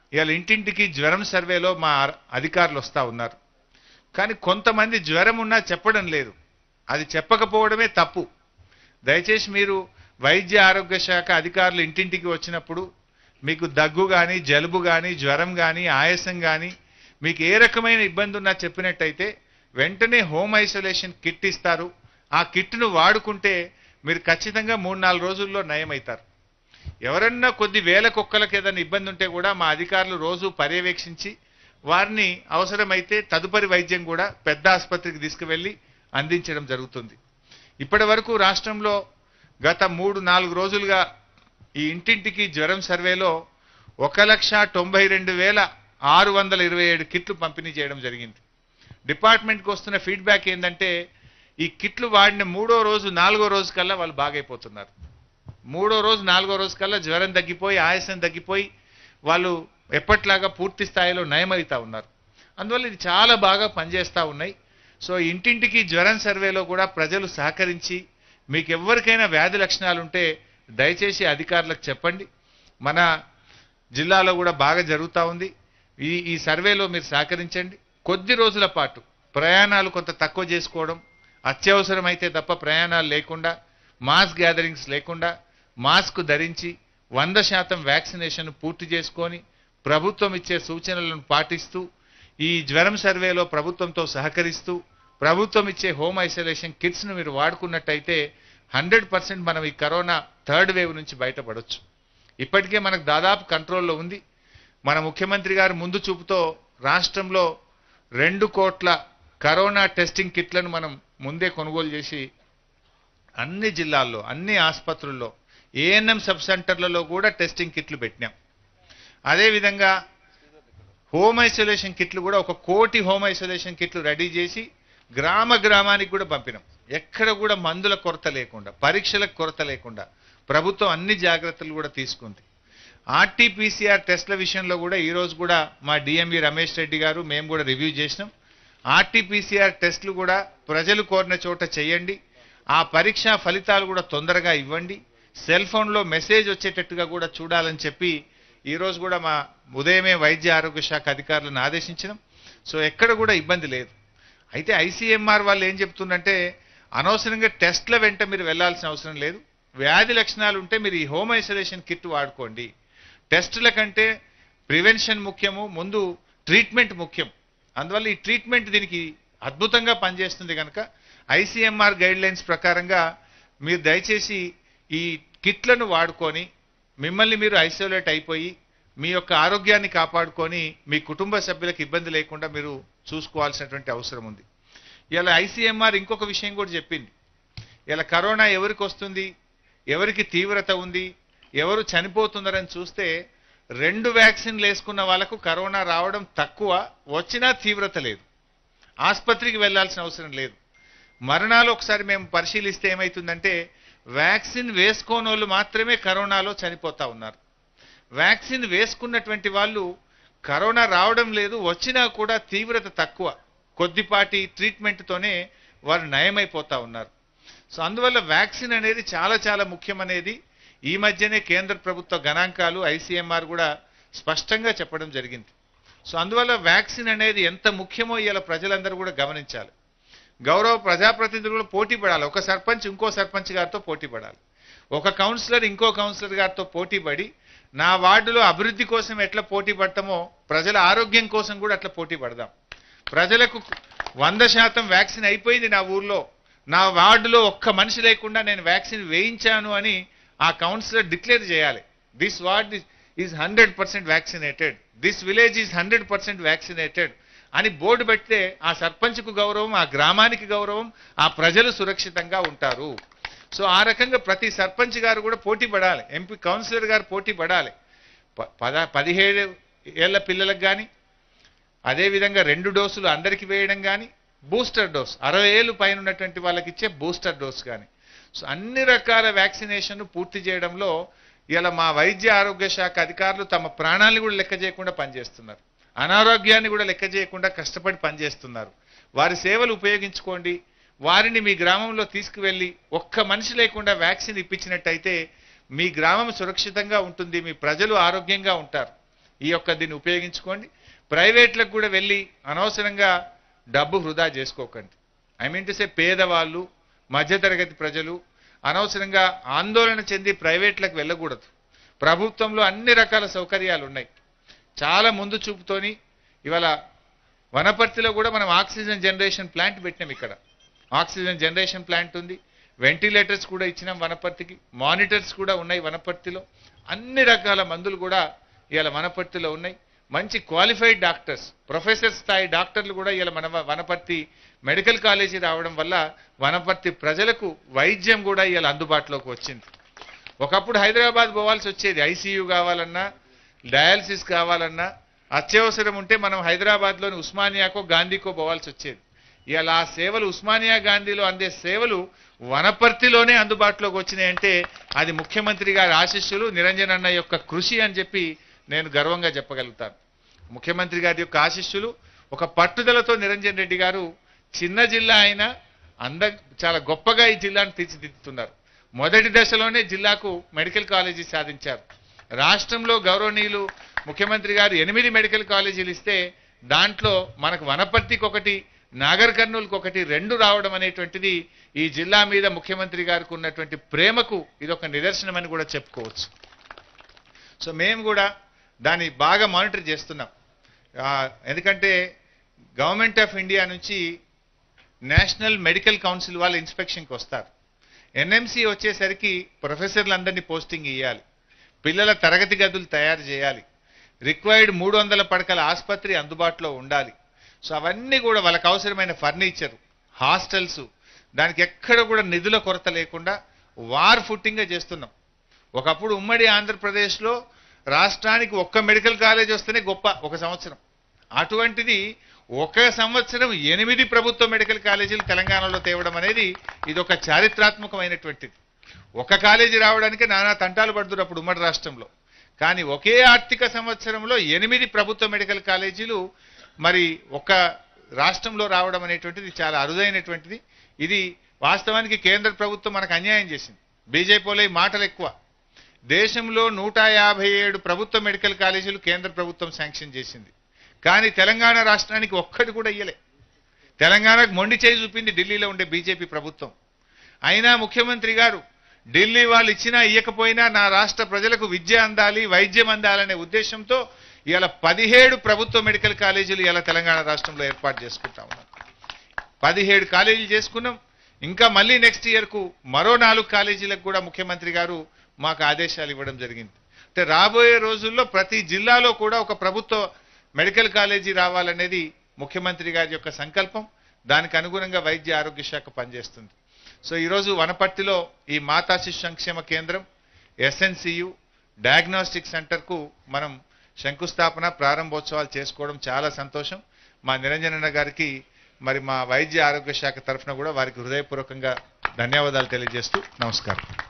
ఇవాళ ఇంటింటికి జ్వరం సర్వేలో మా అధికారులు వస్తూ ఉన్నారు కానీ కొంతమంది జ్వరం ఉన్నా చెప్పడం లేదు అది చెప్పకపోవడమే తప్పు దయచేసి మీరు వైద్య ఆరోగ్య శాఖ అధికారులు ఇంటింటికి వచ్చినప్పుడు మీకు దగ్గు కానీ జలుబు కానీ జ్వరం కానీ ఆయాసం కానీ మీకు ఏ రకమైన ఇబ్బంది ఉన్నా చెప్పినట్టయితే వెంటనే హోమ్ ఐసోలేషన్ కిట్ ఇస్తారు ఆ కిట్ను వాడుకుంటే మీరు ఖచ్చితంగా మూడు నాలుగు రోజుల్లో నయమవుతారు ఎవరన్నా కొద్ది వేల కుక్కలకు ఏదైనా ఇబ్బంది ఉంటే కూడా మా అధికారులు రోజు పర్యవేక్షించి వారిని అవసరమైతే తదుపరి వైద్యం కూడా పెద్ద ఆసుపత్రికి తీసుకువెళ్ళి అందించడం జరుగుతుంది ఇప్పటి వరకు రాష్ట్రంలో గత మూడు నాలుగు రోజులుగా ఈ ఇంటింటికి జ్వరం సర్వేలో ఒక లక్ష తొంభై రెండు వేల ఆరు వందల ఇరవై ఏడు కిట్లు పంపిణీ చేయడం జరిగింది డిపార్ట్మెంట్కి వస్తున్న ఫీడ్బ్యాక్ ఏంటంటే ఈ కిట్లు వాడిన మూడో రోజు నాలుగో రోజు కల్లా వాళ్ళు బాగైపోతున్నారు మూడో రోజు నాలుగో రోజు కల్లా జ్వరం తగ్గిపోయి ఆయాసం తగ్గిపోయి వాళ్ళు ఎప్పట్లాగా పూర్తి స్థాయిలో నయమవుతా ఉన్నారు అందువల్ల ఇది చాలా బాగా పనిచేస్తూ ఉన్నాయి సో ఇంటింటికి జ్వరం సర్వేలో కూడా ప్రజలు సహకరించి మీకు ఎవరికైనా వ్యాధి లక్షణాలు ఉంటే దయచేసి అధికారులకు చెప్పండి మన జిల్లాలో కూడా బాగా జరుగుతూ ఉంది ఈ ఈ సర్వేలో మీరు సహకరించండి కొద్ది రోజుల పాటు ప్రయాణాలు కొంత తక్కువ చేసుకోవడం అత్యవసరమైతే తప్ప ప్రయాణాలు లేకుండా మాస్ గ్యాదరింగ్స్ లేకుండా మాస్క్ ధరించి వంద శాతం వ్యాక్సినేషన్ పూర్తి చేసుకొని ప్రభుత్వం ఇచ్చే సూచనలను పాటిస్తూ ఈ జ్వరం సర్వేలో ప్రభుత్వంతో సహకరిస్తూ ప్రభుత్వం ఇచ్చే హోమ్ ఐసోలేషన్ కిట్స్ను మీరు వాడుకున్నట్టయితే హండ్రెడ్ పర్సెంట్ మనం ఈ కరోనా థర్డ్ వేవ్ నుంచి బయటపడొచ్చు ఇప్పటికే మనకు దాదాపు కంట్రోల్లో ఉంది మన ముఖ్యమంత్రి గారు ముందు చూపుతో రాష్ట్రంలో రెండు కోట్ల కరోనా టెస్టింగ్ కిట్లను మనం ముందే కొనుగోలు చేసి అన్ని జిల్లాల్లో అన్ని ఆసుపత్రుల్లో ఏఎన్ఎం సబ్ సెంటర్లలో కూడా టెస్టింగ్ కిట్లు పెట్టినాం అదేవిధంగా హోమ్ ఐసోలేషన్ కిట్లు కూడా ఒక కోటి హోమ్ ఐసోలేషన్ కిట్లు రెడీ చేసి గ్రామ గ్రామానికి కూడా పంపినాం ఎక్కడ కూడా మందుల కొరత లేకుండా పరీక్షలకు కొరత లేకుండా ప్రభుత్వం అన్ని జాగ్రత్తలు కూడా తీసుకుంది ఆర్టీపీసీఆర్ టెస్ట్ల విషయంలో కూడా ఈ రోజు కూడా మా డిఎంఈ రమేష్ రెడ్డి గారు మేము కూడా రివ్యూ చేసినాం ఆర్టీపీసీఆర్ టెస్టులు కూడా ప్రజలు కోరిన చోట చేయండి ఆ పరీక్ష ఫలితాలు కూడా తొందరగా ఇవ్వండి సెల్ ఫోన్లో మెసేజ్ వచ్చేటట్టుగా కూడా చూడాలని చెప్పి ఈ రోజు కూడా మా ఉదయమే వైద్య ఆరోగ్య శాఖ అధికారులను ఆదేశించినాం సో ఎక్కడ కూడా ఇబ్బంది లేదు అయితే ఐసీఎంఆర్ వాళ్ళు ఏం చెప్తుందంటే అనవసరంగా టెస్ట్ల వెంట మీరు వెళ్ళాల్సిన అవసరం లేదు వ్యాధి లక్షణాలు ఉంటే మీరు ఈ హోమ్ ఐసోలేషన్ కిట్ వాడుకోండి టెస్టుల కంటే ప్రివెన్షన్ ముఖ్యము ముందు ట్రీట్మెంట్ ముఖ్యం అందువల్ల ఈ ట్రీట్మెంట్ దీనికి అద్భుతంగా పనిచేస్తుంది కనుక ఐసీఎంఆర్ గైడ్ లైన్స్ ప్రకారంగా మీరు దయచేసి ఈ కిట్లను వాడుకొని మిమ్మల్ని మీరు ఐసోలేట్ అయిపోయి మీ యొక్క ఆరోగ్యాన్ని కాపాడుకొని మీ కుటుంబ సభ్యులకు ఇబ్బంది లేకుండా మీరు చూసుకోవాల్సినటువంటి అవసరం ఉంది ఇలా ఐసీఎంఆర్ ఇంకొక విషయం కూడా చెప్పింది ఇలా కరోనా ఎవరికి వస్తుంది ఎవరికి తీవ్రత ఉంది ఎవరు చనిపోతున్నారని చూస్తే రెండు వ్యాక్సిన్లు వేసుకున్న వాళ్ళకు కరోనా రావడం తక్కువ వచ్చినా తీవ్రత లేదు ఆసుపత్రికి వెళ్ళాల్సిన అవసరం లేదు మరణాలు ఒకసారి మేము పరిశీలిస్తే ఏమవుతుందంటే వ్యాక్సిన్ వేసుకోని వాళ్ళు మాత్రమే కరోనాలో చనిపోతా ఉన్నారు వ్యాక్సిన్ వేసుకున్నటువంటి వాళ్ళు కరోనా రావడం లేదు వచ్చినా కూడా తీవ్రత తక్కువ కొద్దిపాటి ట్రీట్మెంట్తోనే వారు నయమైపోతా ఉన్నారు సో అందువల్ల వ్యాక్సిన్ అనేది చాలా చాలా ముఖ్యమనేది ఈ మధ్యనే కేంద్ర ప్రభుత్వ గణాంకాలు ఐసీఎంఆర్ కూడా స్పష్టంగా చెప్పడం జరిగింది సో అందువల్ల వ్యాక్సిన్ అనేది ఎంత ముఖ్యమో ఇలా ప్రజలందరూ కూడా గమనించాలి గౌరవ ప్రజాప్రతినిధులు పోటీ పడాలి ఒక సర్పంచ్ ఇంకో సర్పంచ్ గారితో పోటీ పడాలి ఒక కౌన్సిలర్ ఇంకో కౌన్సిలర్ గారితో పోటీ పడి నా వార్డులో అభివృద్ధి కోసం ఎట్లా పోటీ పడతామో ప్రజల ఆరోగ్యం కోసం కూడా అట్లా పోటీ పడదాం ప్రజలకు వంద శాతం వ్యాక్సిన్ అయిపోయింది నా ఊర్లో నా వార్డులో ఒక్క మనిషి లేకుండా నేను వ్యాక్సిన్ వేయించాను అని ఆ కౌన్సిలర్ డిక్లేర్ చేయాలి this ward is hundred percent vaccinated this village is hundred percent vaccinated అని బోర్డు పెడితే ఆ సర్పంచ్కు గౌరవం ఆ గ్రామానికి గౌరవం ఆ ప్రజలు సురక్షితంగా ఉంటారు సో ఆ రకంగా ప్రతి సర్పంచ్ గారు కూడా పోటీ పడాలి ఎంపీ కౌన్సిలర్ గారు పోటీ పడాలి ప- పద పదిహేడు ఏళ్ల పిల్లలకు కానీ అదేవిధంగా రెండు డోసులు అందరికి వేయడం కానీ బూస్టర్ డోస్ అరవై ఏళ్ళు పైన ఉన్నటువంటి వాళ్ళకి ఇచ్చే బూస్టర్ డోస్ కానీ సో అన్ని రకాల వ్యాక్సినేషన్ పూర్తి చేయడంలో ఇలా మా వైద్య ఆరోగ్య శాఖ అధికారులు తమ ప్రాణాలను కూడా లెక్క చేయకుండా పనిచేస్తున్నారు అనారోగ్యాన్ని కూడా లెక్క చేయకుండా కష్టపడి పనిచేస్తున్నారు వారి సేవలు ఉపయోగించుకోండి వారిని మీ గ్రామంలో తీసుకువెళ్ళి ఒక్క మనిషి లేకుండా వ్యాక్సిన్ ఇప్పించినట్టయితే మీ గ్రామం సురక్షితంగా ఉంటుంది మీ ప్రజలు ఆరోగ్యంగా ఉంటారు ఈ యొక్క దీన్ని ఉపయోగించుకోండి ప్రైవేట్లకు కూడా వెళ్ళి అనవసరంగా డబ్బు వృధా చేసుకోకండి ఐ మీన్ టు సే పేదవాళ్ళు మధ్యతరగతి ప్రజలు అనవసరంగా ఆందోళన చెంది ప్రైవేట్లకు వెళ్ళకూడదు ప్రభుత్వంలో అన్ని రకాల సౌకర్యాలు ఉన్నాయి చాలా ముందు చూపుతోని ఇవాళ వనపర్తిలో కూడా మనం ఆక్సిజన్ జనరేషన్ ప్లాంట్ పెట్టినాం ఇక్కడ ఆక్సిజన్ జనరేషన్ ప్లాంట్ ఉంది వెంటిలేటర్స్ కూడా ఇచ్చినాం వనపర్తికి మానిటర్స్ కూడా ఉన్నాయి వనపర్తిలో అన్ని రకాల మందులు కూడా ఇవాళ వనపర్తిలో ఉన్నాయి మంచి క్వాలిఫైడ్ డాక్టర్స్ ప్రొఫెసర్ స్థాయి డాక్టర్లు కూడా ఇవాళ మన వనపర్తి మెడికల్ కాలేజీ రావడం వల్ల వనపర్తి ప్రజలకు వైద్యం కూడా ఇవాళ అందుబాటులోకి వచ్చింది ఒకప్పుడు హైదరాబాద్ పోవాల్సి వచ్చేది ఐసీయూ కావాలన్నా డయాలసిస్ కావాలన్నా అత్యవసరం ఉంటే మనం హైదరాబాద్లోని ఉస్మానియాకో గాంధీకో పోవాల్సి వచ్చేది ఇవాళ ఆ సేవలు ఉస్మానియా గాంధీలో అందే సేవలు వనపర్తిలోనే అందుబాటులోకి వచ్చినాయంటే అది ముఖ్యమంత్రి గారి ఆశీస్సులు నిరంజన్ అన్న యొక్క కృషి అని చెప్పి నేను గర్వంగా చెప్పగలుగుతాను ముఖ్యమంత్రి గారి యొక్క ఆశీస్సులు ఒక పట్టుదలతో నిరంజన్ రెడ్డి గారు చిన్న జిల్లా అయినా అంద చాలా గొప్పగా ఈ జిల్లాను తీర్చిదిద్దుతున్నారు మొదటి దశలోనే జిల్లాకు మెడికల్ కాలేజీ సాధించారు రాష్ట్రంలో గౌరవనీయులు ముఖ్యమంత్రి గారు ఎనిమిది మెడికల్ కాలేజీలు ఇస్తే దాంట్లో మనకు వనపర్తికి ఒకటి నాగర్ కర్నూలుకి ఒకటి రెండు రావడం అనేటువంటిది ఈ జిల్లా మీద ముఖ్యమంత్రి గారికి ఉన్నటువంటి ప్రేమకు ఇది ఒక నిదర్శనం అని కూడా చెప్పుకోవచ్చు సో మేము కూడా దాన్ని బాగా మానిటర్ చేస్తున్నాం ఆ, ఎందుకంటే గవర్నమెంట్ ఆఫ్ ఇండియా నుంచి నేషనల్ మెడికల్ కౌన్సిల్ వాళ్ళు ఇన్స్పెక్షన్కి వస్తారు ఎన్ఎంసీ వచ్చేసరికి ప్రొఫెసర్లందరినీ పోస్టింగ్ ఇవ్వాలి పిల్లల తరగతి గదులు తయారు చేయాలి రిక్వైర్డ్ మూడు వందల పడకల ఆసుపత్రి అందుబాటులో ఉండాలి సో అవన్నీ కూడా వాళ్ళకి అవసరమైన ఫర్నిచర్ హాస్టల్స్ దానికి ఎక్కడ కూడా నిధుల కొరత లేకుండా వార్ ఫుట్టింగ్గా చేస్తున్నాం ఒకప్పుడు ఉమ్మడి ఆంధ్రప్రదేశ్లో రాష్ట్రానికి ఒక్క మెడికల్ కాలేజ్ వస్తేనే గొప్ప ఒక సంవత్సరం అటువంటిది ఒక సంవత్సరం ఎనిమిది ప్రభుత్వ మెడికల్ కాలేజీలు తెలంగాణలో తేవడం అనేది ఇది ఒక చారిత్రాత్మకమైనటువంటిది ఒక కాలేజీ రావడానికి నానా తంటాలు పడుతున్నారు అప్పుడు ఉమ్మడి రాష్ట్రంలో కానీ ఒకే ఆర్థిక సంవత్సరంలో ఎనిమిది ప్రభుత్వ మెడికల్ కాలేజీలు మరి ఒక రాష్ట్రంలో రావడం అనేటువంటిది చాలా అరుదైనటువంటిది ఇది వాస్తవానికి కేంద్ర ప్రభుత్వం మనకు అన్యాయం చేసింది బీజేపీలో ఈ మాటలు ఎక్కువ దేశంలో నూట యాభై ఏడు ప్రభుత్వ మెడికల్ కాలేజీలు కేంద్ర ప్రభుత్వం శాంక్షన్ చేసింది కానీ తెలంగాణ రాష్ట్రానికి ఒక్కటి కూడా ఇయ్యలే తెలంగాణకు మొండి చేయి చూపింది ఢిల్లీలో ఉండే బీజేపీ ప్రభుత్వం అయినా ముఖ్యమంత్రి గారు ఢిల్లీ వాళ్ళు ఇచ్చినా ఇయ్యకపోయినా నా రాష్ట్ర ప్రజలకు విద్య అందాలి వైద్యం అందాలనే ఉద్దేశంతో ఇవాళ పదిహేడు ప్రభుత్వ మెడికల్ కాలేజీలు ఇలా తెలంగాణ రాష్ట్రంలో ఏర్పాటు చేసుకుంటా ఉన్నాం పదిహేడు కాలేజీలు చేసుకున్నాం ఇంకా మళ్ళీ నెక్స్ట్ ఇయర్కు మరో నాలుగు కాలేజీలకు కూడా ముఖ్యమంత్రి గారు మాకు ఆదేశాలు ఇవ్వడం జరిగింది అంటే రాబోయే రోజుల్లో ప్రతి జిల్లాలో కూడా ఒక ప్రభుత్వ మెడికల్ కాలేజీ రావాలనేది ముఖ్యమంత్రి గారి యొక్క సంకల్పం దానికి అనుగుణంగా వైద్య ఆరోగ్య శాఖ పనిచేస్తుంది సో ఈరోజు వనపర్తిలో ఈ మాతా శిశు సంక్షేమ కేంద్రం ఎస్ఎన్సియు డయాగ్నోస్టిక్ సెంటర్కు మనం శంకుస్థాపన ప్రారంభోత్సవాలు చేసుకోవడం చాలా సంతోషం మా నిరంజనన్న గారికి మరి మా వైద్య ఆరోగ్య శాఖ తరఫున కూడా వారికి హృదయపూర్వకంగా ధన్యవాదాలు తెలియజేస్తూ నమస్కారం